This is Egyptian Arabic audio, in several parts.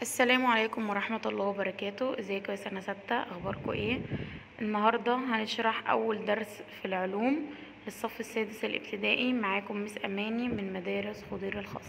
السلام عليكم ورحمة الله وبركاته ازيكم يا سنة ستة اخباركم ايه النهاردة هنشرح اول درس في العلوم للصف السادس الابتدائي معاكم مس اماني من مدارس خضير الخاص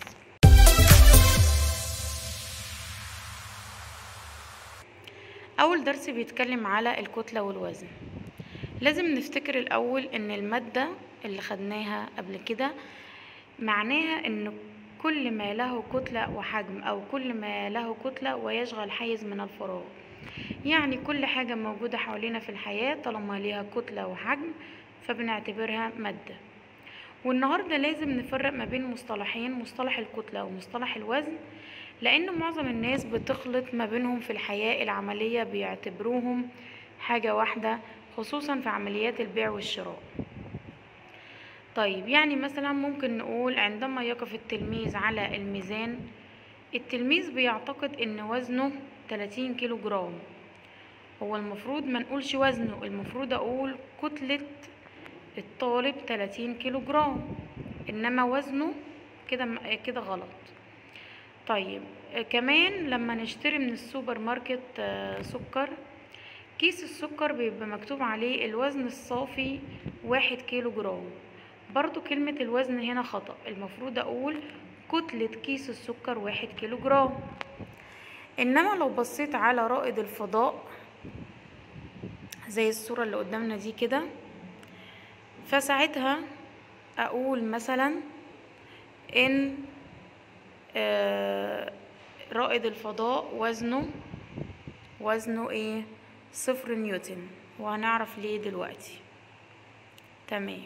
اول درس بيتكلم على الكتلة والوزن لازم نفتكر الاول ان المادة اللي خدناها قبل كده معناها ان كل ما له كتلة وحجم أو كل ما له كتلة ويشغل حيز من الفراغ يعني كل حاجة موجودة حوالينا في الحياة طالما ليها كتلة وحجم فبنعتبرها مادة والنهاردة لازم نفرق ما بين مصطلحين مصطلح الكتلة ومصطلح الوزن لأن معظم الناس بتخلط ما بينهم في الحياة العملية بيعتبروهم حاجة واحدة خصوصا في عمليات البيع والشراء طيب يعني مثلا ممكن نقول عندما يقف التلميذ على الميزان التلميذ بيعتقد ان وزنه 30 كيلو جرام هو المفروض ما نقولش وزنه المفروض اقول كتلة الطالب 30 كيلو جرام انما وزنه كده كده غلط طيب كمان لما نشتري من السوبر ماركت سكر كيس السكر بيبقى مكتوب عليه الوزن الصافي واحد كيلو جرام برضو كلمة الوزن هنا خطأ المفروض أقول كتلة كيس السكر واحد كيلو جرام إنما لو بصيت على رائد الفضاء زي الصورة اللي قدامنا دي كده فساعتها أقول مثلا إن رائد الفضاء وزنه وزنه إيه صفر نيوتن وهنعرف ليه دلوقتي تمام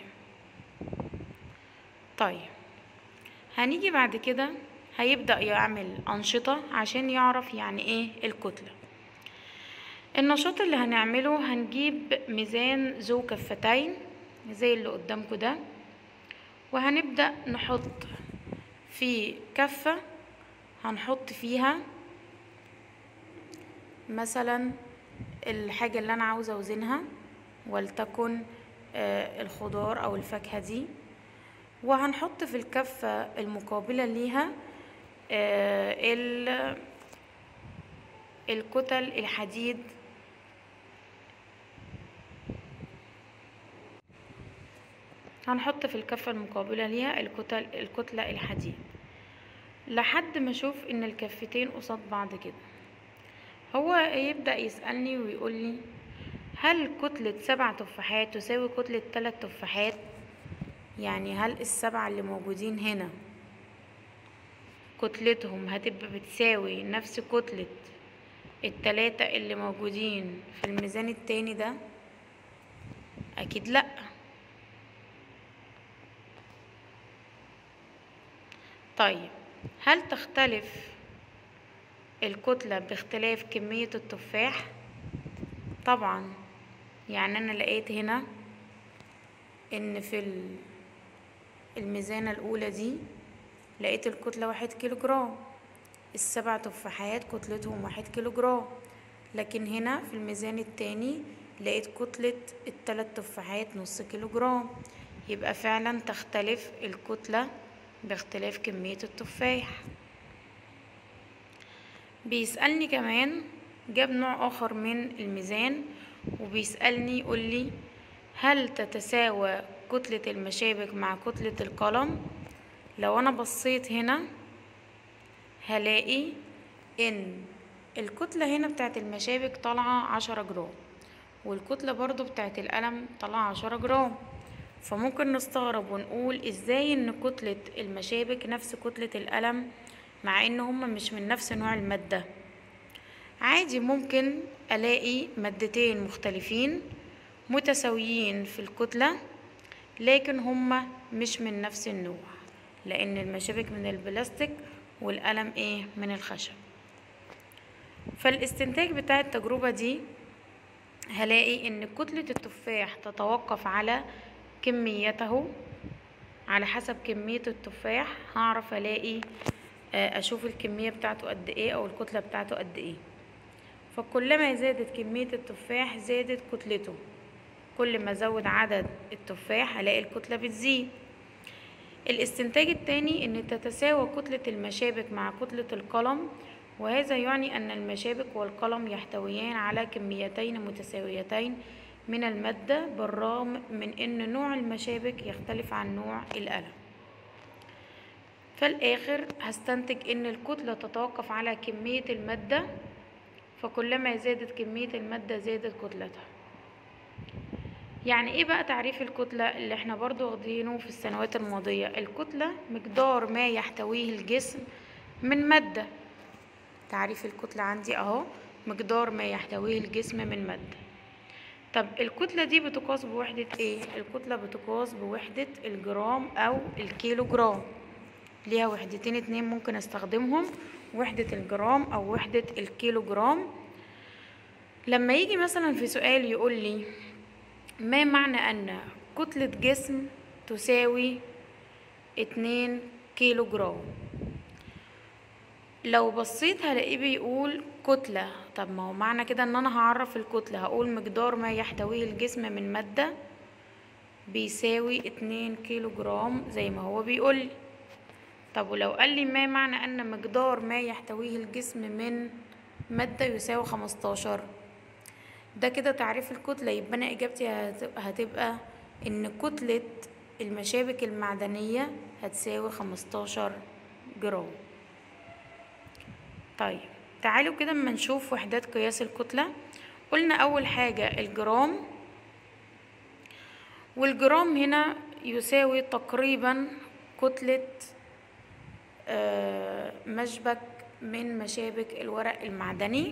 طيب هنيجي بعد كده هيبدأ يعمل أنشطة عشان يعرف يعني ايه الكتلة النشاط اللي هنعمله هنجيب ميزان ذو كفتين زي اللي قدامكم ده وهنبدأ نحط في كفة هنحط فيها مثلا الحاجة اللي أنا عاوزة أوزنها ولتكن الخضار أو الفاكهة دي وهنحط في الكفة المقابلة ليها الكتل الحديد هنحط في الكفة المقابلة ليها الكتل الكتلة الحديد لحد ما اشوف ان الكفتين قصاد بعض كده هو يبدأ يسألني ويقول لي هل كتلة سبع تفاحات تساوي كتلة تلات تفاحات يعني هل السبعة اللي موجودين هنا كتلتهم هتبقى بتساوي نفس كتلة التلاتة اللي موجودين في الميزان التاني ده اكيد لا طيب هل تختلف الكتلة باختلاف كمية التفاح طبعا يعني انا لقيت هنا ان في الميزانة الأولى دي لقيت الكتلة واحد كيلو جرام السبع تفاحات كتلتهم واحد كيلو جرام لكن هنا في الميزان التاني لقيت كتلة التلات تفاحات نص كيلو جرام يبقى فعلا تختلف الكتلة باختلاف كمية التفاح بيسألني كمان جاب نوع آخر من الميزان وبيسألني يقول لي هل تتساوى كتلة المشابك مع كتلة القلم لو أنا بصيت هنا هلاقي إن الكتلة هنا بتاعت المشابك طالعة عشرة جرام والكتلة برضو بتاعت القلم طالعة عشرة جرام فممكن نستغرب ونقول ازاي ان كتلة المشابك نفس كتلة القلم مع ان هما مش من نفس نوع المادة عادي ممكن الاقي مادتين مختلفين متساويين في الكتلة لكن هما مش من نفس النوع لان المشابك من البلاستيك والقلم ايه من الخشب فالاستنتاج بتاع التجربة دي هلاقي ان كتلة التفاح تتوقف على كميته على حسب كمية التفاح هعرف الاقي اشوف الكمية بتاعته قد ايه او الكتلة بتاعته قد ايه فكلما زادت كمية التفاح زادت كتلته كل ما ازود عدد التفاح هلاقي الكتلة بتزيد الاستنتاج التاني ان تتساوى كتلة المشابك مع كتلة القلم وهذا يعني أن المشابك والقلم يحتويان على كميتين متساويتين من المادة بالرغم من أن نوع المشابك يختلف عن نوع القلم فالآخر هستنتج أن الكتلة تتوقف على كمية المادة فكلما زادت كمية المادة زادت كتلتها يعني ايه بقى تعريف الكتلة اللي احنا برضو واخدينه في السنوات الماضية الكتلة مقدار ما يحتويه الجسم من مادة تعريف الكتلة عندي اهو مقدار ما يحتويه الجسم من مادة طب الكتلة دي بتقاس بوحدة ايه الكتلة بتقاس بوحدة الجرام او الكيلو جرام ليها وحدتين اتنين ممكن استخدمهم وحدة الجرام او وحدة الكيلو جرام لما يجي مثلا في سؤال يقول لي ما معنى أن كتلة جسم تساوي اتنين كيلو جرام لو بصيت هلاقيه بيقول كتلة طب ما هو معنى كده ان انا هعرف الكتلة هقول مقدار ما يحتويه الجسم من مادة بيساوي اتنين كيلو جرام زي ما هو بيقول طب ولو قال لي ما معنى ان مقدار ما يحتويه الجسم من مادة يساوي خمستاشر ده كده تعريف الكتلة يبقى أنا إجابتي هتبقى إن كتلة المشابك المعدنية هتساوي خمستاشر جرام طيب تعالوا كده اما نشوف وحدات قياس الكتلة قلنا أول حاجة الجرام والجرام هنا يساوي تقريبا كتلة مشبك من مشابك الورق المعدني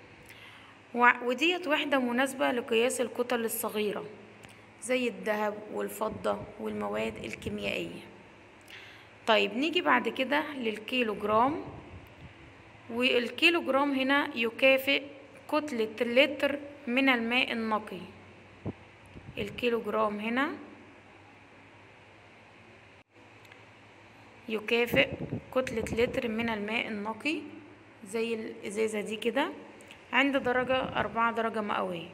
وديت وحدة مناسبة لقياس الكتل الصغيرة زي الذهب والفضة والمواد الكيميائية طيب نيجي بعد كده للكيلو جرام والكيلو جرام هنا يكافئ كتلة لتر من الماء النقي الكيلو جرام هنا يكافئ كتلة لتر من الماء النقي زي الإزازة دي كده عند درجة أربعة درجة مئوية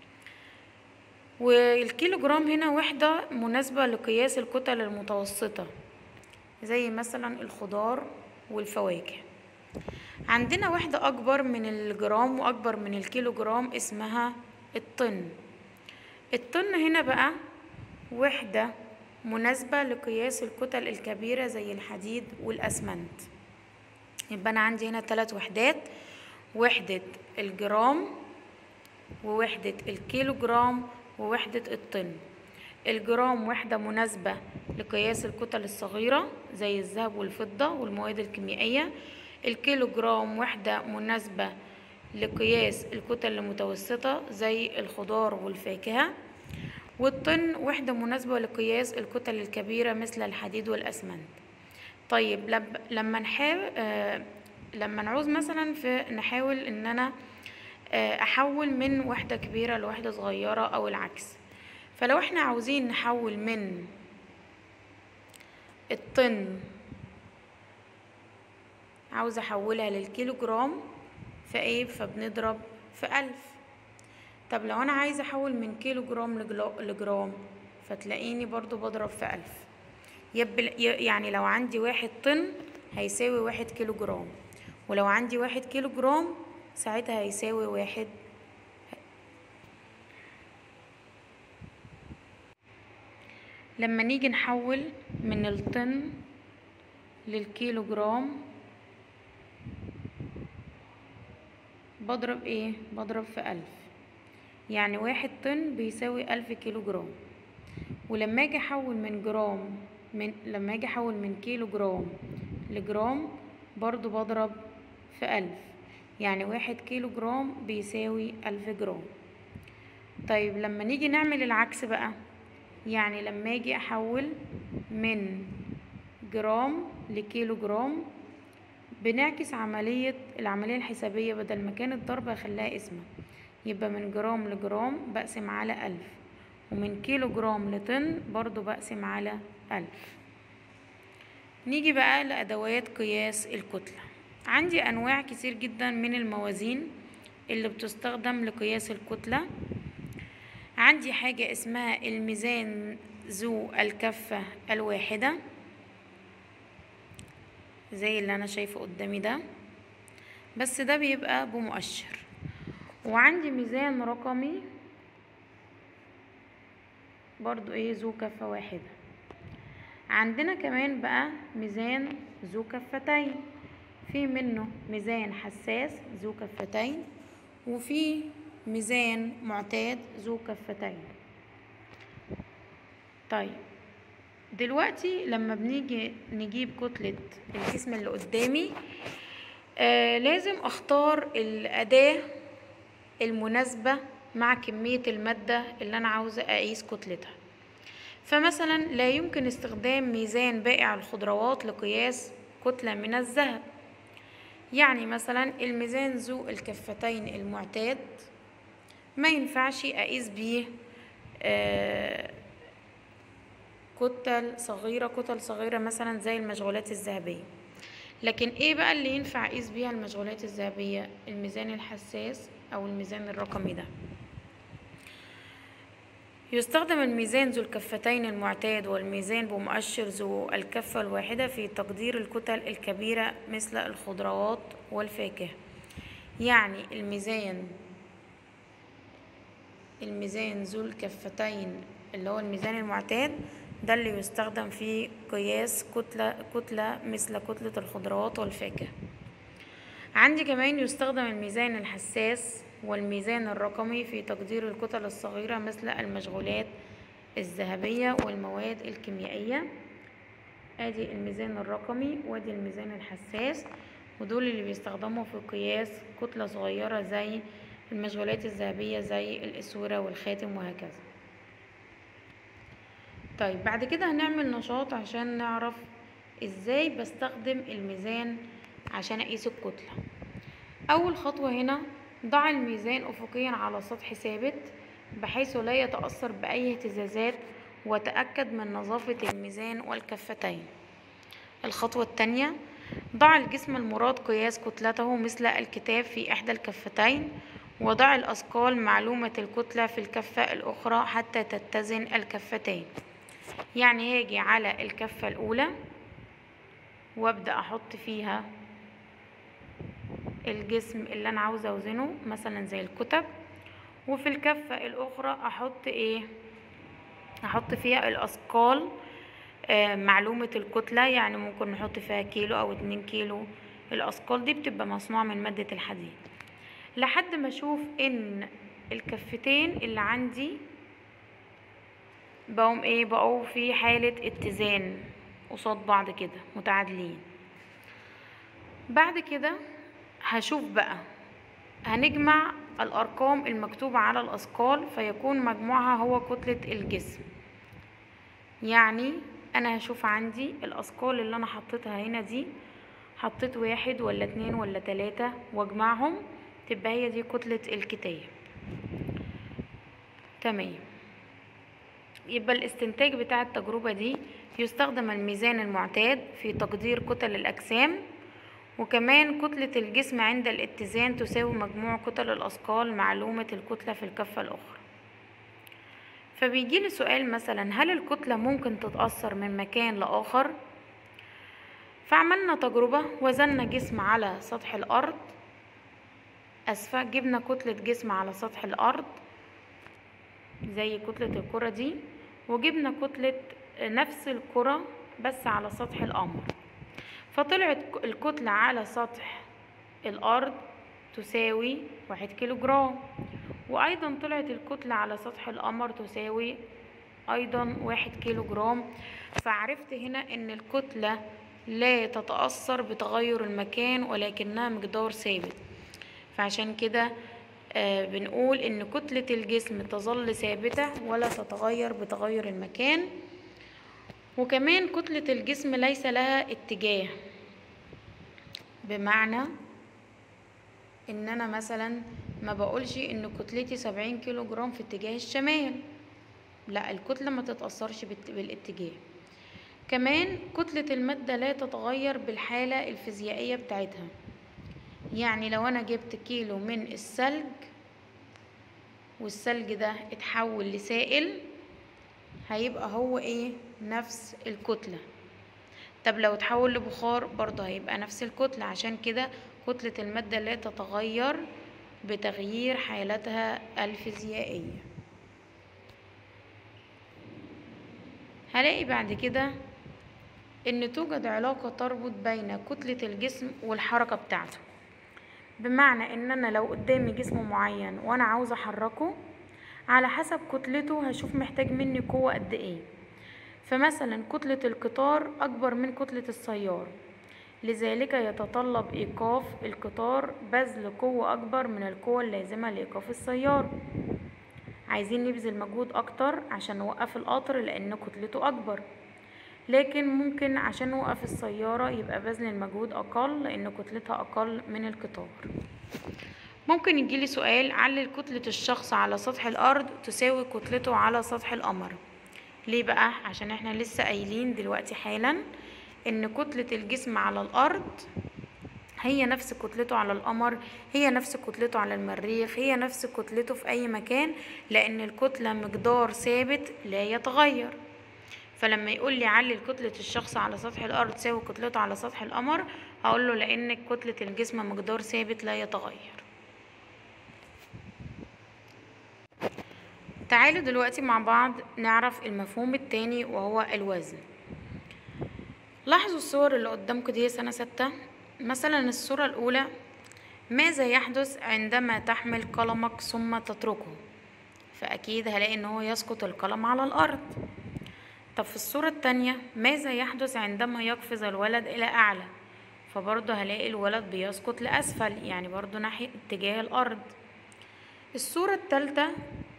والكيلو جرام هنا وحدة مناسبة لقياس الكتل المتوسطة زي مثلا الخضار والفواكه عندنا وحدة أكبر من الجرام وأكبر من الكيلو جرام اسمها الطن الطن هنا بقى وحدة مناسبة لقياس الكتل الكبيرة زي الحديد والأسمنت يبقى أنا عندي هنا ثلاث وحدات وحدة الجرام ووحدة الكيلو جرام ووحدة الطن الجرام وحدة مناسبة لقياس الكتل الصغيرة زي الذهب والفضة والمواد الكيميائية الكيلو جرام وحدة مناسبة لقياس الكتل المتوسطة زي الخضار والفاكهة والطن وحدة مناسبة لقياس الكتل الكبيرة مثل الحديد والأسمنت طيب لب... لما نحاول آه لما نعوز مثلا في نحاول ان انا احول من وحدة كبيرة لوحدة صغيرة او العكس فلو احنا عاوزين نحول من الطن عاوز احولها للكيلو جرام فايه فبنضرب في الف طب لو انا عايزة احول من كيلو جرام لجرام فتلاقيني برضو بضرب في الف يب يعني لو عندي واحد طن هيساوي واحد كيلو جرام ولو عندي واحد كيلو جرام ساعتها هيساوي واحد لما نيجي نحول من الطن للكيلو جرام بضرب ايه بضرب في ألف يعني واحد طن بيساوي ألف كيلو جرام ولما اجي احول من جرام من لما اجي احول من كيلو جرام لجرام برضو بضرب في ألف يعني واحد كيلو جرام بيساوي ألف جرام طيب لما نيجي نعمل العكس بقى يعني لما اجي احول من جرام لكيلو جرام بنعكس عملية العملية الحسابية بدل ما كانت ضربة اخليها اسمها يبقى من جرام لجرام بقسم على ألف ومن كيلو جرام لطن برضو بقسم على ألف نيجي بقى لأدوات قياس الكتلة عندي أنواع كتير جدا من الموازين اللي بتستخدم لقياس الكتلة عندي حاجة اسمها الميزان ذو الكفة الواحدة زي اللي أنا شايفه قدامي ده بس ده بيبقى بمؤشر وعندي ميزان رقمي برضو ايه ذو كفة واحدة عندنا كمان بقى ميزان ذو كفتين في منه ميزان حساس ذو كفتين وفي ميزان معتاد ذو كفتين طيب دلوقتي لما بنيجي نجيب كتلة الجسم اللي قدامي آه لازم اختار الأداة المناسبة مع كمية المادة اللي أنا عاوزة أقيس كتلتها فمثلا لا يمكن استخدام ميزان بائع الخضروات لقياس كتلة من الذهب يعني مثلا الميزان ذو الكفتين المعتاد ما ينفعش أقيس بيه آه كتل صغيرة كتل صغيرة مثلا زي المشغولات الذهبية لكن ايه بقى اللي ينفع اقيس بيها المشغولات الذهبية الميزان الحساس او الميزان الرقمي ده يستخدم الميزان ذو الكفتين المعتاد والميزان بمؤشر ذو الكفة الواحدة في تقدير الكتل الكبيرة مثل الخضروات والفاكهة يعني الميزان الميزان ذو الكفتين اللي هو الميزان المعتاد ده اللي يستخدم في قياس كتلة, كتلة مثل كتلة الخضروات والفاكهة عندي كمان يستخدم الميزان الحساس والميزان الرقمي في تقدير الكتل الصغيرة مثل المشغولات الذهبية والمواد الكيميائية ادي الميزان الرقمي وادي الميزان الحساس ودول اللي بيستخدموا في قياس كتلة صغيرة زي المشغولات الذهبية زي الاسورة والخاتم وهكذا طيب بعد كده هنعمل نشاط عشان نعرف ازاي بستخدم الميزان عشان اقيس الكتلة اول خطوة هنا ضع الميزان افقيا على سطح ثابت بحيث لا يتأثر بأي اهتزازات وتأكد من نظافة الميزان والكفتين الخطوة الثانية ضع الجسم المراد قياس كتلته مثل الكتاب في إحدى الكفتين وضع الأثقال معلومة الكتلة في الكفة الأخرى حتى تتزن الكفتين يعني هاجي على الكفة الأولى وابدأ أحط فيها الجسم اللي أنا عاوزة أوزنه مثلا زي الكتب وفي الكفة الأخرى أحط إيه أحط فيها الأثقال آه معلومة الكتلة يعني ممكن نحط فيها كيلو أو اتنين كيلو الأثقال دي بتبقى مصنوعة من مادة الحديد لحد ما أشوف إن الكفتين اللي عندي بقوم ايه بقوا في حالة اتزان قصاد بعض كده متعادلين بعد كده هشوف بقى هنجمع الأرقام المكتوبة على الأثقال فيكون مجموعها هو كتلة الجسم يعني أنا هشوف عندي الأثقال اللي أنا حطيتها هنا دي حطيت واحد ولا اتنين ولا تلاتة واجمعهم تبقى هي دي كتلة الكتاب تمام يبقى الاستنتاج بتاع التجربة دي يستخدم الميزان المعتاد في تقدير كتل الأجسام وكمان كتلة الجسم عند الاتزان تساوي مجموع كتل الأثقال معلومة الكتلة في الكفة الأخرى فبيجيلي سؤال مثلا هل الكتلة ممكن تتأثر من مكان لآخر فعملنا تجربة وزننا جسم على سطح الأرض أسفة جبنا كتلة جسم على سطح الأرض زي كتلة الكرة دي وجبنا كتلة نفس الكرة بس على سطح القمر فطلعت الكتلة على سطح الأرض تساوي واحد كيلو جرام وأيضا طلعت الكتلة على سطح القمر تساوي أيضا واحد كيلو جرام فعرفت هنا إن الكتلة لا تتأثر بتغير المكان ولكنها مقدار ثابت فعشان كده آه بنقول ان كتلة الجسم تظل ثابتة ولا تتغير بتغير المكان وكمان كتلة الجسم ليس لها اتجاه بمعنى ان انا مثلا ما بقولش ان كتلتي سبعين كيلو جرام في اتجاه الشمال لا الكتلة ما تتأثرش بالاتجاه كمان كتلة المادة لا تتغير بالحالة الفيزيائية بتاعتها يعني لو انا جبت كيلو من الثلج والثلج ده اتحول لسائل هيبقى هو ايه نفس الكتلة طب لو اتحول لبخار برضه هيبقى نفس الكتلة عشان كده كتلة المادة لا تتغير بتغيير حالتها الفيزيائية هلاقي بعد كده ان توجد علاقة تربط بين كتلة الجسم والحركة بتاعته بمعنى ان انا لو قدامي جسم معين وانا عاوزة احركه على حسب كتلته هشوف محتاج مني قوة قد ايه فمثلا كتلة القطار اكبر من كتلة السيارة لذلك يتطلب ايقاف القطار بذل قوة اكبر من القوة اللازمة لايقاف السيارة عايزين نبذل مجهود اكتر عشان نوقف القطر لان كتلته اكبر لكن ممكن عشان نوقف السيارة يبقى بذل المجهود أقل لأن كتلتها أقل من القطار ممكن يجيلي سؤال علل كتلة الشخص على سطح الأرض تساوي كتلته على سطح القمر ليه بقى؟ عشان احنا لسه قايلين دلوقتي حالا إن كتلة الجسم على الأرض هي نفس كتلته على القمر هي نفس كتلته على المريخ هي نفس كتلته في أي مكان لأن الكتلة مقدار ثابت لا يتغير فلما يقول لي علل كتلة الشخص على سطح الأرض تساوي كتلته على سطح القمر هقول له لأن كتلة الجسم مقدار ثابت لا يتغير تعالوا دلوقتي مع بعض نعرف المفهوم التاني وهو الوزن لاحظوا الصور اللي قدامكم دي سنة ستة مثلا الصورة الأولى ماذا يحدث عندما تحمل قلمك ثم تتركه فأكيد هلاقي إن هو يسقط القلم على الأرض طب في الصورة التانية ماذا يحدث عندما يقفز الولد إلى أعلى فبرضه هلاقي الولد بيسقط لأسفل يعني برضه ناحية اتجاه الأرض الصورة التالتة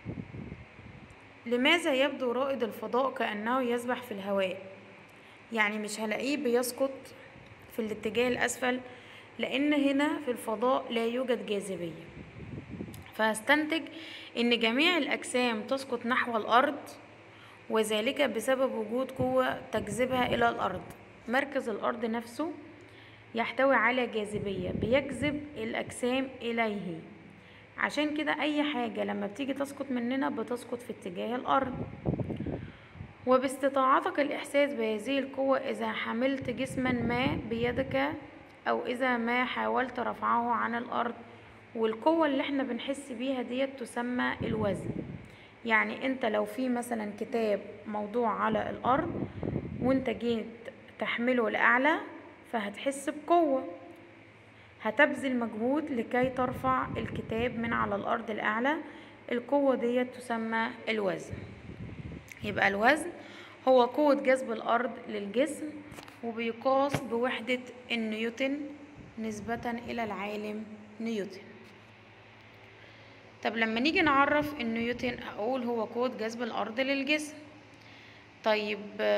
لماذا يبدو رائد الفضاء كأنه يسبح في الهواء يعني مش هلاقيه بيسقط في الاتجاه الأسفل لأن هنا في الفضاء لا يوجد جاذبية فهستنتج إن جميع الأجسام تسقط نحو الأرض وذلك بسبب وجود قوة تجذبها إلى الأرض مركز الأرض نفسه يحتوي على جاذبية بيجذب الأجسام إليه عشان كده أي حاجة لما بتيجي تسقط مننا بتسقط في اتجاه الأرض وباستطاعتك الإحساس بهذه القوة إذا حملت جسما ما بيدك أو إذا ما حاولت رفعه عن الأرض والقوة اللي احنا بنحس بيها ديت تسمى الوزن يعني انت لو في مثلا كتاب موضوع على الارض وانت جيت تحمله لاعلى فهتحس بقوة هتبذل مجهود لكي ترفع الكتاب من على الارض الاعلى القوة دي تسمى الوزن يبقى الوزن هو قوة جذب الارض للجسم وبيقاس بوحدة النيوتن نسبة الى العالم نيوتن طب لما نيجي نعرف النيوتن اقول هو قوة جذب الارض للجسم طيب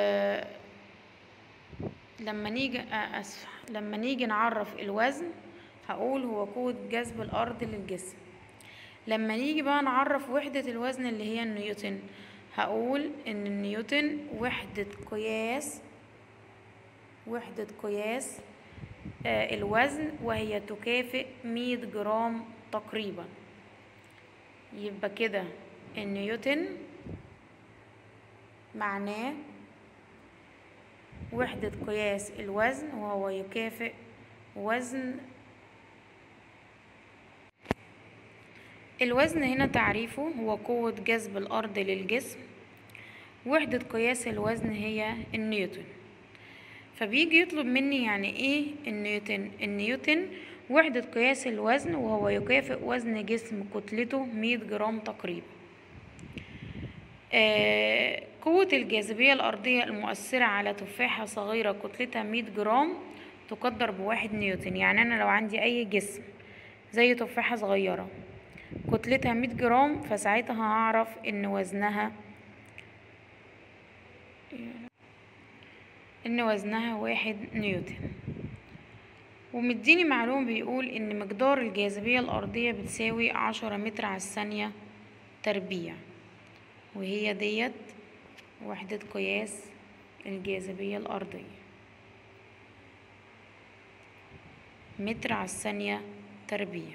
لما نيجي اسف لما نيجي نعرف الوزن هقول هو قوة جذب الارض للجسم لما نيجي بقى نعرف وحدة الوزن اللي هي النيوتن هقول ان النيوتن وحدة قياس وحدة قياس آه الوزن وهي تكافئ مية جرام تقريبا يبقى كده النيوتن معناه وحدة قياس الوزن وهو يكافئ وزن الوزن هنا تعريفه هو قوة جذب الأرض للجسم وحدة قياس الوزن هي النيوتن فبيجي يطلب مني يعني ايه النيوتن النيوتن وحدة قياس الوزن وهو يكافئ وزن جسم كتلته 100 جرام تقريبا آه قوة الجاذبية الأرضية المؤثرة على تفاحة صغيرة كتلتها 100 جرام تقدر بواحد نيوتن يعني أنا لو عندي أي جسم زي تفاحة صغيرة كتلتها 100 جرام فساعتها هعرف إن وزنها إن وزنها واحد نيوتن ومديني معلومة بيقول إن مقدار الجاذبية الأرضية بتساوي عشرة متر على الثانية تربيع وهي ديت وحدة قياس الجاذبية الأرضية متر على الثانية تربيع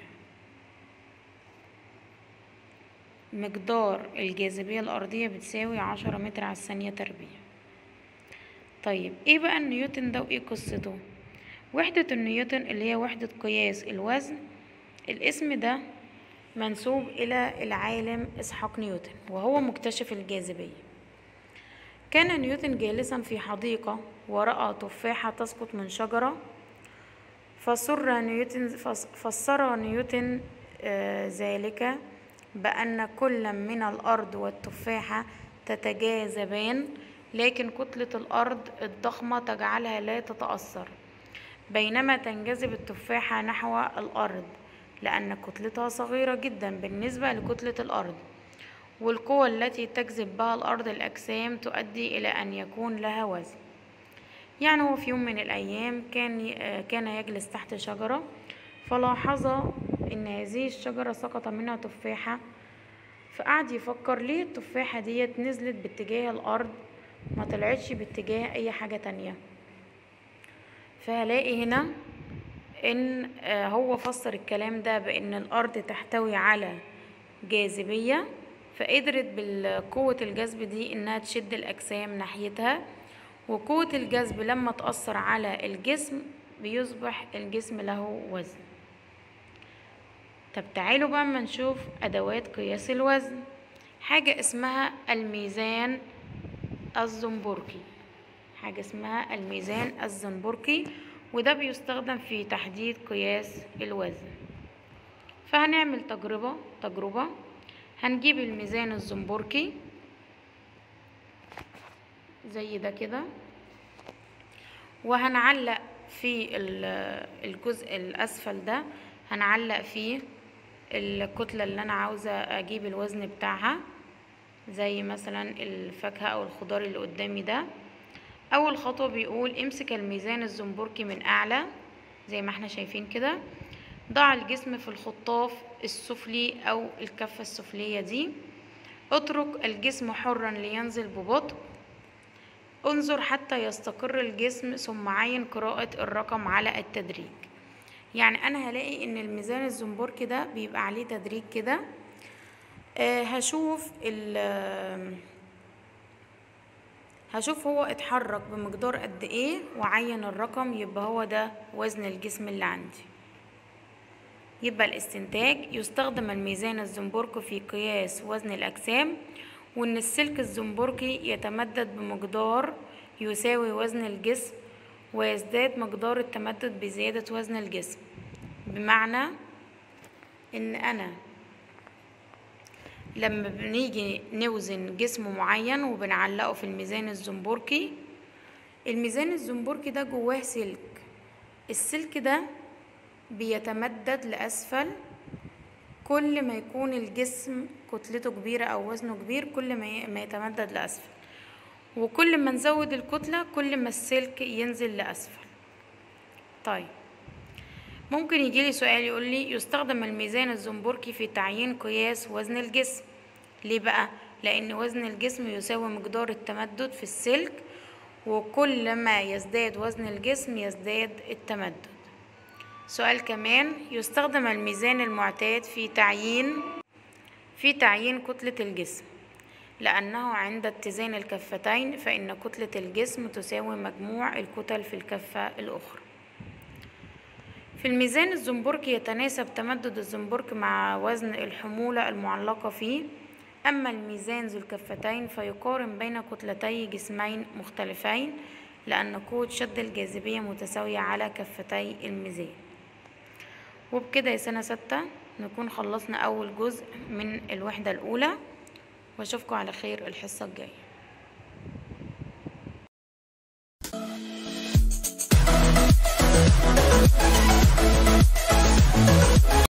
مقدار الجاذبية الأرضية بتساوي عشرة متر على الثانية تربيع طيب ايه بقى النيوتن ده وايه قصته وحدة النيوتن اللي هي وحدة قياس الوزن الاسم ده منسوب إلى العالم إسحاق نيوتن وهو مكتشف الجاذبية كان نيوتن جالسا في حديقة ورأى تفاحة تسقط من شجرة فسر نيوتن فسر نيوتن آه ذلك بأن كل من الأرض والتفاحة تتجاذبان لكن كتلة الأرض الضخمة تجعلها لا تتأثر بينما تنجذب التفاحة نحو الأرض لأن كتلتها صغيرة جدا بالنسبة لكتلة الأرض والقوة التي تجذب بها الأرض الأجسام تؤدي إلى أن يكون لها وزن يعني هو في يوم من الأيام كان كان يجلس تحت شجرة فلاحظ إن هذه الشجرة سقط منها تفاحة فقعد يفكر ليه التفاحة ديت نزلت باتجاه الأرض ما طلعتش باتجاه أي حاجة تانية فهلاقي هنا إن هو فسر الكلام ده بإن الأرض تحتوي على جاذبية فقدرت بالقوة الجذب دي إنها تشد الأجسام ناحيتها وقوة الجذب لما تأثر على الجسم بيصبح الجسم له وزن طب تعالوا بقى اما نشوف أدوات قياس الوزن حاجة اسمها الميزان الزنبركي حاجة اسمها الميزان الزنبركي وده بيستخدم في تحديد قياس الوزن فهنعمل تجربة تجربة هنجيب الميزان الزنبركي زي ده كده وهنعلق في الجزء الأسفل ده هنعلق فيه الكتلة اللي أنا عاوزة أجيب الوزن بتاعها زي مثلا الفاكهة أو الخضار اللي قدامي ده أول خطوة بيقول امسك الميزان الزنبركي من أعلى زي ما احنا شايفين كده ضع الجسم في الخطاف السفلي أو الكفة السفلية دي اترك الجسم حرا لينزل ببطء انظر حتى يستقر الجسم ثم عين قراءة الرقم على التدريج يعني أنا هلاقي إن الميزان الزنبركي ده بيبقى عليه تدريج كده آه هشوف ال هشوف هو اتحرك بمقدار قد ايه وعين الرقم يبقى هو ده وزن الجسم اللي عندي يبقى الاستنتاج يستخدم الميزان الزنبركي في قياس وزن الأجسام وإن السلك الزنبركي يتمدد بمقدار يساوي وزن الجسم ويزداد مقدار التمدد بزيادة وزن الجسم بمعنى إن أنا لما بنيجي نوزن جسم معين وبنعلقه في الميزان الزنبركي الميزان الزنبركي ده جواه سلك السلك ده بيتمدد لأسفل كل ما يكون الجسم كتلته كبيرة أو وزنه كبير كل ما يتمدد لأسفل وكل ما نزود الكتلة كل ما السلك ينزل لأسفل طيب ممكن يجيلي سؤال يقول لي يستخدم الميزان الزنبركي في تعيين قياس وزن الجسم ليه بقى لأن وزن الجسم يساوي مقدار التمدد في السلك وكل ما يزداد وزن الجسم يزداد التمدد سؤال كمان يستخدم الميزان المعتاد في تعيين في تعيين كتلة الجسم لأنه عند اتزان الكفتين فإن كتلة الجسم تساوي مجموع الكتل في الكفة الأخرى في الميزان الزنبركي يتناسب تمدد الزنبرك مع وزن الحمولة المعلقة فيه أما الميزان ذو الكفتين فيقارن بين كتلتي جسمين مختلفين لأن قوة شد الجاذبية متساوية على كفتي الميزان وبكده يا سنة ستة نكون خلصنا أول جزء من الوحدة الأولى وأشوفكم على خير الحصة الجاية